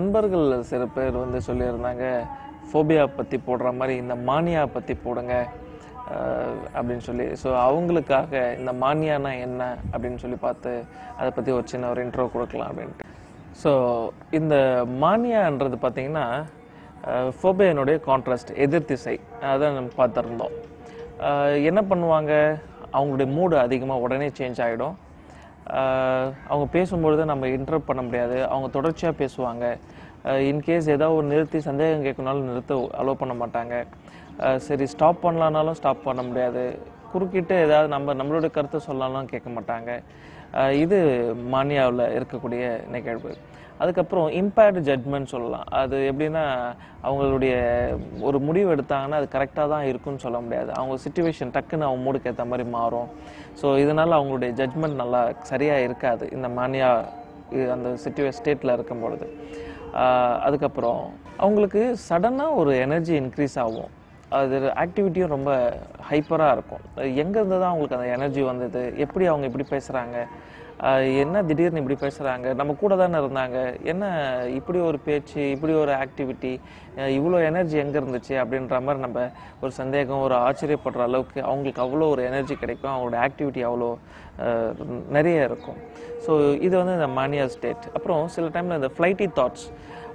நண்பர்கள் சில பேர் வந்து சொல்லியிருந்தாங்க ஃபோபியா பற்றி போடுற மாதிரி இந்த மானியா பற்றி போடுங்க அஹ், அப்படின்னு சொல்லி ஸோ அவங்களுக்காக இந்த மானியானா என்ன அப்படின்னு சொல்லி பார்த்து அதை பற்றி ஒரு சின்ன ஒரு இன்ட்ரோ கொடுக்கலாம் அப்படின்ட்டு ஸோ இந்த மானியான்றது பார்த்தீங்கன்னா ஃபோபியானுடைய கான்ட்ராஸ்ட் எதிர்த்திசை அதான் நம்ம பார்த்துருந்தோம் அஹ், என்ன பண்ணுவாங்க அவங்களுடைய மூடு அதிகமாக உடனே சேஞ்ச் ஆகிடும் அவங்க பேசும்பொழுது நம்ம இன்டரப்ட் பண்ண முடியாது அவங்க தொடர்ச்சியாக பேசுவாங்க இன்கேஸ் ஏதாவது ஒரு நிறுத்தி சந்தேகம் கேட்கணுனாலும் நிறுத்த அலோவ் பண்ண மாட்டாங்க அஹ், சரி ஸ்டாப் பண்ணலான்னாலும் ஸ்டாப் பண்ண முடியாது குறுக்கிட்டு ஏதாவது நம்ம நம்மளோட கருத்தை சொல்லலாம் கேட்க மாட்டாங்க அஹ், இது மானியாவில் இருக்கக்கூடிய நிகழ்வு அதுக்கப்புறம் இம்பேர்டு ஜட்மெண்ட் சொல்லலாம் அது எப்படின்னா அவங்களுடைய ஒரு முடிவு எடுத்தாங்கன்னா அது கரெக்டாக தான் இருக்கும்னு சொல்ல முடியாது அவங்க சுச்சுவேஷன் டக்குன்னு அவங்க மூடுக்கு ஏற்ற மாதிரி மாறும் ஸோ இதனால் அவங்களுடைய ஜட்மெண்ட் நல்லா சரியாக இருக்காது இந்த மானியா இது அந்த சிச்சுவே ஸ்டேட்டில் இருக்கும் பொழுது ஆஹ் அதுக்கப்புறம் அவங்களுக்கு சடனாக ஒரு எனர்ஜி இன்க்ரீஸ் ஆகும் அது ஆக்டிவிட்டியும் ரொம்ப ஹைப்பராக இருக்கும் எங்கேருந்து தான் அவங்களுக்கு அந்த எனர்ஜி வந்தது எப்படி அவங்க இப்படி பேசுகிறாங்க என்ன திடீர்னு இப்படி பேசுகிறாங்க நம்ம கூட தானே இருந்தாங்க என்ன இப்படி ஒரு பேச்சு இப்படி ஒரு ஆக்டிவிட்டி இவ்வளோ எனர்ஜி எங்கே இருந்துச்சு அப்படின்ற மாதிரி நம்ம ஒரு சந்தேகம் ஒரு ஆச்சரியப்படுற அளவுக்கு அவங்களுக்கு அவ்வளோ ஒரு எனர்ஜி கிடைக்கும் அவங்களோட ஆக்டிவிட்டி அவ்வளோ அஹ், நிறைய இருக்கும் ஸோ இது வந்து இந்த மானியா ஸ்டேட் அப்புறம் சில டைமில் இந்த ஃப்ளைட்டி தாட்ஸ்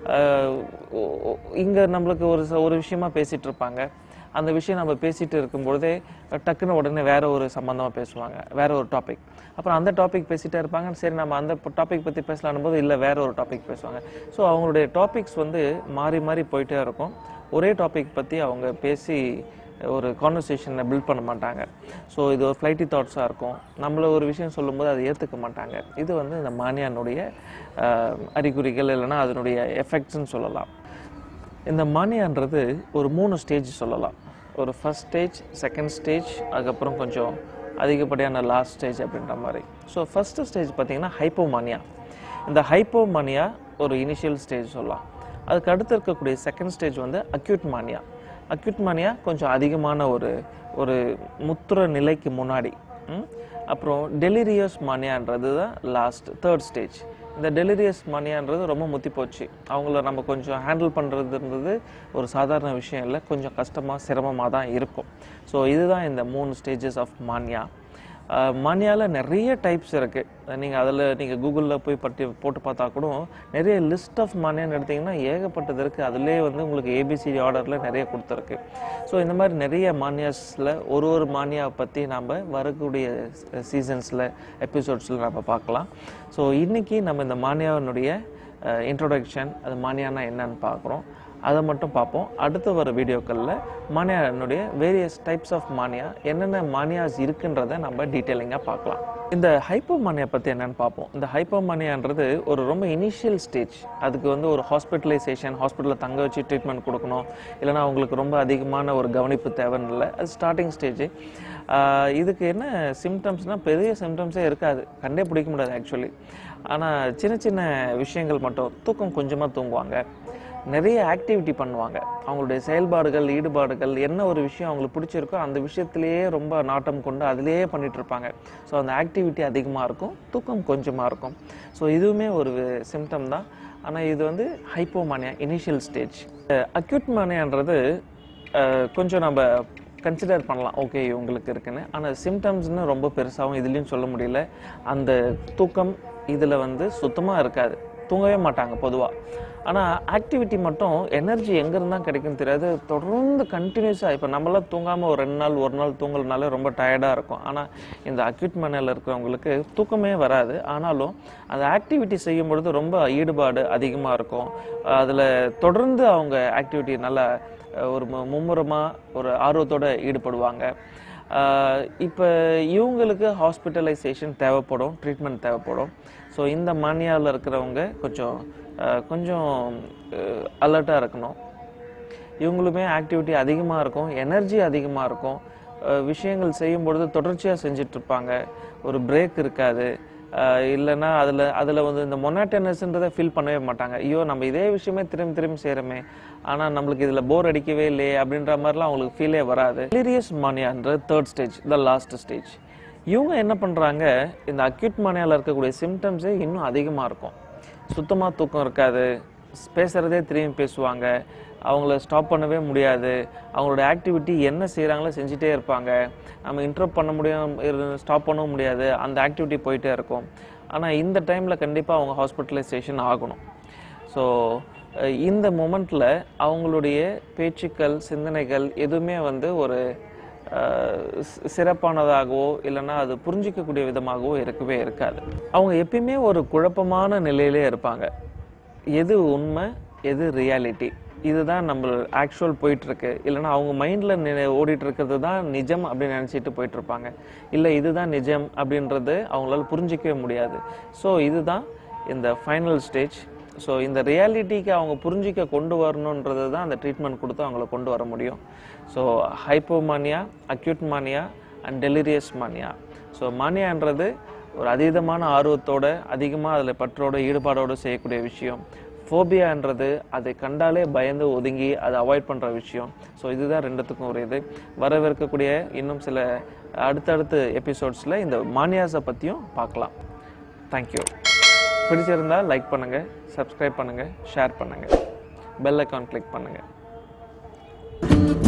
இங்கே நம்மளுக்கு ஒரு ச- ஒரு விஷயமா பேசிகிட்டு இருப்பாங்க அந்த விஷயம் நம்ம பேசிட்டு இருக்கும்பொழுதே டக்குன்னு உடனே வேற ஒரு சம்மந்தமாக பேசுவாங்க வேற ஒரு டாபிக் அப்புறம் அந்த டாபிக் பேசிட்டே இருப்பாங்க சரி நம்ம அந்த டாபிக் பற்றி பேசலான்னும் போது இல்லை வேற ஒரு டாபிக் பேசுவாங்க ஸோ அவங்களுடைய டாபிக்ஸ் வந்து மாறி மாறி போயிட்டே இருக்கும் ஒரே டாபிக் பற்றி அவங்க பேசி ஒரு கான்வர்சேஷனை பில்ட் பண்ண மாட்டாங்க ஸோ இது ஒரு ஃப்ளைட்டி தாட்ஸாக இருக்கும் நம்மள ஒரு விஷயம் சொல்லும்போது அதை ஏற்றுக்க மாட்டாங்க இது வந்து இந்த மானியானுடைய அஹ், அறிகுறிகள் இல்லைன்னா அதனுடைய எஃபெக்ட்ஸ்னு சொல்லலாம் இந்த மானியான்றது ஒரு மூணு ஸ்டேஜ் சொல்லலாம் ஒரு ஃபர்ஸ்ட் ஸ்டேஜ் செகண்ட் ஸ்டேஜ் அதுக்கப்புறம் கொஞ்சம் அதிகப்படியான லாஸ்ட் ஸ்டேஜ் அப்படின்ற மாதிரி ஸோ ஃபஸ்ட்டு ஸ்டேஜ் பார்த்தீங்கன்னா ஹைப்போமானியா இந்த ஹைப்போமானியா ஒரு இனிஷியல் ஸ்டேஜ் சொல்லலாம் அதுக்கு அடுத்து இருக்கக்கூடிய செகண்ட் ஸ்டேஜ் வந்து அக்யூட் மானியா அக்யூட் மானியா கொஞ்சம் அதிகமான ஒரு ஒரு முத்துற நிலைக்கு முன்னாடி ம்? அப்புறம் டெலிரியஸ் மானியான்றது தான் லாஸ்ட் தேர்ட் ஸ்டேஜ் இந்த டெலிரியஸ் மானியான்றது ரொம்ப முத்தி போச்சு அவங்கள நம்ம கொஞ்சம் ஹேண்டில் பண்ணுறதுன்றது ஒரு சாதாரண விஷயம் இல்லை கொஞ்சம் கஷ்டமாக சிரமமாக தான் இருக்கும் ஸோ இதுதான் இந்த மூணு ஸ்டேஜஸ் ஆஃப் மானியா மானியாவில் நிறைய டைப்ஸ் இருக்குது நீங்கள் அதில் நீங்கள் கூகுளில் போய் பட்டி போட்டு பார்த்தா கூட நிறைய லிஸ்ட் ஆஃப் மானியான்னு எடுத்தீங்கன்னா ஏகப்பட்டது இருக்குது அதிலே வந்து உங்களுக்கு ஏபிசிடி ஆர்டரில் நிறைய கொடுத்துருக்கு ஸோ இந்த மாதிரி நிறைய மானியாஸில் ஒரு ஒரு மானியாவை பற்றி நாம் வரக்கூடிய சீசன்ஸில் எபிசோட்ஸில் நம்ம பார்க்கலாம் ஸோ இன்றைக்கி நம்ம இந்த மானியாவினுடைய இன்ட்ரோடக்ஷன் அது மானியானா என்னன்னு பார்க்குறோம் அதை மட்டும் பார்ப்போம் அடுத்து வர வீடியோக்களில் மானியானுடைய வேரியஸ் டைப்ஸ் ஆஃப் மானியா என்னென்ன மானியாஸ் இருக்குன்றதை நம்ம டீட்டெயிலிங்காக பார்க்கலாம் இந்த ஹைப்போமானியா பற்றி என்னன்னு பார்ப்போம் இந்த ஹைப்போமானியான்றது ஒரு ரொம்ப இனிஷியல் ஸ்டேஜ் அதுக்கு வந்து ஒரு ஹாஸ்பிட்டலைசேஷன் ஹாஸ்பிட்டலில் தங்க வச்சு ட்ரீட்மெண்ட் கொடுக்கணும் இல்லைன்னா அவங்களுக்கு ரொம்ப அதிகமான ஒரு கவனிப்பு தேவைன்னு இல்லை அது ஸ்டார்டிங் ஸ்டேஜ் இதுக்கு என்ன சிம்டம்ஸ்னால் பெரிய சிம்டம்ஸே இருக்காது கண்டே பிடிக்க முடியாது ஆக்சுவலி ஆனால் சின்ன சின்ன விஷயங்கள் மட்டும் தூக்கம் கொஞ்சமாக தூங்குவாங்க நிறைய ஆக்டிவிட்டி பண்ணுவாங்க அவங்களுடைய செயல்பாடுகள் ஈடுபாடுகள் என்ன ஒரு விஷயம் அவங்களுக்கு பிடிச்சிருக்கோ அந்த விஷயத்திலேயே ரொம்ப நாட்டம் கொண்டு அதிலேயே பண்ணிட்டு இருப்பாங்க ஸோ அந்த ஆக்டிவிட்டி அதிகமாக இருக்கும் தூக்கம் கொஞ்சமாக இருக்கும் ஸோ இதுவுமே ஒரு சிம்டம் தான் ஆனால் இது வந்து ஹைப்போமானியா இனிஷியல் ஸ்டேஜ் அக்யூட் மானியான்றது அஹ், கொஞ்சம் நம்ம கன்சிடர் பண்ணலாம் ஓகே இவங்களுக்கு இருக்குன்னு ஆனால் சிம்டம்ஸ்னு ரொம்ப பெருசாகவும் இதுலேயும் சொல்ல முடியல அந்த தூக்கம் இதில் வந்து சுத்தமாக இருக்காது தூங்கவே மாட்டாங்க பொதுவாக ஆனால் ஆக்டிவிட்டி மட்டும் எனர்ஜி எங்கேருந்து தான் கிடைக்குன்னு தெரியாது தொடர்ந்து கண்டினியூஸாக இப்போ நம்மளாம் தூங்காமல் ஒரு ரெண்டு நாள் ஒரு நாள் தூங்கலனாலே ரொம்ப டயர்டாக இருக்கும் ஆனால் இந்த அக்யூட் மனையில் இருக்கிறவங்களுக்கு தூக்கமே வராது ஆனாலும் அந்த ஆக்டிவிட்டி செய்யும் பொழுது ரொம்ப ஈடுபாடு அதிகமாக இருக்கும் அதில் தொடர்ந்து அவங்க ஆக்டிவிட்டி நல்லா அஹ், ஒரு மு- மும்முரமா ஒரு ஆர்வத்தோட ஈடுபடுவாங்க இப்போ இவங்களுக்கு ஹாஸ்பிட்டலைசேஷன் தேவைப்படும் ட்ரீட்மெண்ட் தேவைப்படும் ஸோ இந்த மானியாவில் இருக்கிறவங்க கொஞ்சம் அஹ், கொஞ்சம் அலர்ட்டாக இருக்கணும் இவங்களுமே ஆக்டிவிட்டி அதிகமாக இருக்கும் எனர்ஜி அதிகமாக இருக்கும் அஹ் விஷயங்கள் செய்யும் பொழுது தொடர்ச்சியாக செஞ்சுட்டு இருப்பாங்க ஒரு பிரேக் இருக்காது அஹ் இல்லைன்னா அதில் அதில் வந்து இந்த மொனாட்டனஸ்ன்றதை ஃபீல் பண்ணவே மாட்டாங்க ஐயோ நம்ம இதே விஷயமே திரும்பி திரும்பி செய்கிறோமே ஆனால் நம்மளுக்கு இதில் போர் அடிக்கவே இல்லையே அப்படின்ற மாதிரிலாம் அவங்களுக்கு ஃபீலே வராது டெலிரியஸ் மானியான்ற third stage the last stage இவங்க என்ன பண்ணுறாங்க இந்த அக்யூட் மானியாவில் இருக்கக்கூடிய சிம்டம்ஸே இன்னும் அதிகமாக இருக்கும் சுத்தமாக தூக்கம் இருக்காது பேசுகிறதே திரும்பி பேசுவாங்க அவங்கள ஸ்டாப் பண்ணவே முடியாது அவங்களோட ஆக்டிவிட்டி என்ன செய்கிறாங்களோ செஞ்சுட்டே இருப்பாங்க நம்ம இன்டர்ப் பண்ண முடியும் ஸ்டாப் பண்ணவும் முடியாது அந்த ஆக்டிவிட்டி போயிட்டே இருக்கும் ஆனால் இந்த டைமில் கண்டிப்பாக அவங்க ஹாஸ்பிட்டலைசேஷன் ஆகணும் ஸோ இந்த மொமெண்ட்டில் அவங்களுடைய பேச்சுக்கள் சிந்தனைகள் எதுவுமே வந்து ஒரு அஹ், சி- சிறப்பானதாகவோ இல்லைன்னா அது புரிஞ்சிக்கக்கூடிய விதமாகவோ இருக்கவே இருக்காது அவங்க எப்பயுமே ஒரு குழப்பமான நிலையிலே இருப்பாங்க எது உண்மை எது ரியாலிட்டி இதுதான் நம்ம ஆக்சுவல் போயிட்டு இருக்கு இல்லைன்னா அவங்க மைண்டில் ஓடிட்டு இருக்கிறது தான் நிஜம் அப்படின்னு நினச்சிட்டு போயிட்டு இருப்பாங்க இல்லை இதுதான் நிஜம் அப்படின்றது அவங்களால புரிஞ்சிக்கவே முடியாது ஸோ இதுதான் இந்த ஃபைனல் ஸ்டேஜ் ஸோ இந்த ரியாலிட்டிக்கு அவங்க புரிஞ்சிக்க கொண்டு வரணுன்றது தான் அந்த ட்ரீட்மெண்ட் கொடுத்து அவங்கள கொண்டு வர முடியும் so hypomania acute mania and delirious mania so மானியான்றது ஒரு அதீதமான ஆர்வத்தோட அதிகமாக அதில் பற்றோட ஈடுபாடோட செய்யக்கூடிய விஷயம் ஃபோபியான்றது அதை கண்டாலே பயந்து ஒதுங்கி அதை அவாய்ட் பண்ணுற விஷயம் ஸோ இதுதான் ரெண்டுத்துக்கும் ஒரு இது வரவிருக்கக்கூடிய இன்னும் சில அடுத்தடுத்த எபிசோட்ஸில் இந்த மானியாஸை பற்றியும் பார்க்கலாம் தேங்க்யூ பிடிச்சிருந்தா லைக் பண்ணுங்கள் சப்ஸ்கிரைப் பண்ணுங்கள் ஷேர் பண்ணுங்கள் பெல் ஐக்கான் கிளிக் பண்ணுங்கள்